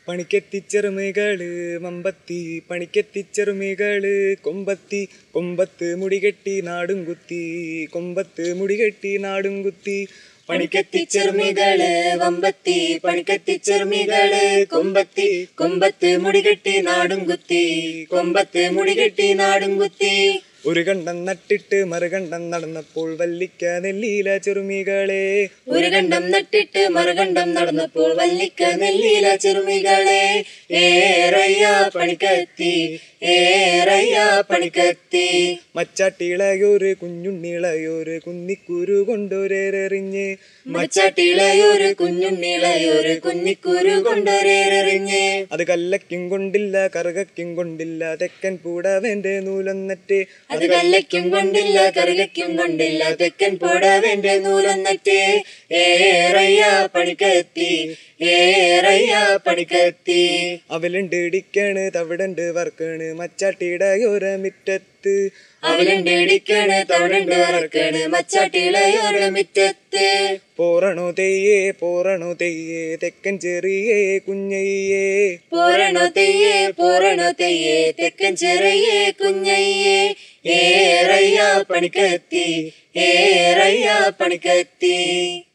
പണിക്കെത്തിച്ചെറുമികള് മമ്പത്തി പണിക്കെത്തിച്ചെറുമികള് കൊമ്പത്തി കൊമ്പത്ത് മുടികെട്ടി നാടും കുത്തി കൊമ്പത്ത് മുടികെട്ടി നാടും കുത്തി പണിക്കെത്തിച്ചെറുമികള് വമ്പത്തി പണിക്കെത്തിച്ചെറുമികള് കൊമ്പത്തി കൊമ്പത്ത് മുടികെട്ടി നാടും കുത്തി കൊമ്പത്ത് മുടികെട്ടി നാടും കുത്തി ഒരു കണ്ടം നട്ടിട്ട് മറുകണ്ടം നടന്നപ്പോൾ വല്ലിക്ക നെല്ലീല ചെറുമികളെ ഒരു കണ്ടം നട്ടിട്ട് മറുകണ്ടം നടന്നപ്പോൾ വല്ലിക്ക നെല്ലില ചെറുമികളെ ഏറയ്യ പണിക്കത്തി ഏറയ്യ പണിക്കത്തി മച്ചാട്ടിളയൊരു കുഞ്ഞുണ്ണിളയൊരു കുന്നിക്കുരു കൊണ്ടൊരേറെറിഞ്ഞ് മച്ചാട്ടിളയൊരു കുഞ്ഞുണ്ണിളയൊരു കുന്നിക്കുരു കൊണ്ടൊരേറെറിഞ്ഞ് അത് കല്ലയ്ക്കും കൊണ്ടില്ല കറുകയ്ക്കും കൊണ്ടില്ല തെക്കൻ പൂടവന്റെ നൂലൊന്നറ്റ് അത് കല്ലയ്ക്കും കൊണ്ടില്ല കറുകയ്ക്കും കൊണ്ടില്ല തെക്കൻ പോടാവേന്റെ നൂലൊന്നറ്റ് ഏറയ്യ പണിക്കത്തി ഏറയ്യ പണിക്കത്തി അവലുണ്ട് ഇടിക്കാണ് തവിടുണ്ട് വർക്കാണ് മച്ചാട്ടിടയോര മിറ്റത്ത് അവലുണ്ട് ഇടിക്കാണ് തവിടുണ്ട് വറക്കാണ് മച്ചാട്ടിളയോര മിറ്റത്ത് പോറണോ തെയ്യേ പോറണോ തെയ്യേ തെക്കൻ ചെറിയേ കുഞ്ഞയ്യേ പോരണോ തെയ്യേ പോരണോ തെയ്യേ തെക്കൻ ചെറിയേ കുഞ്ഞയ്യേ ഏറയ്യ പണിക്കത്തി ഏറയ്യ പണിക്കത്തി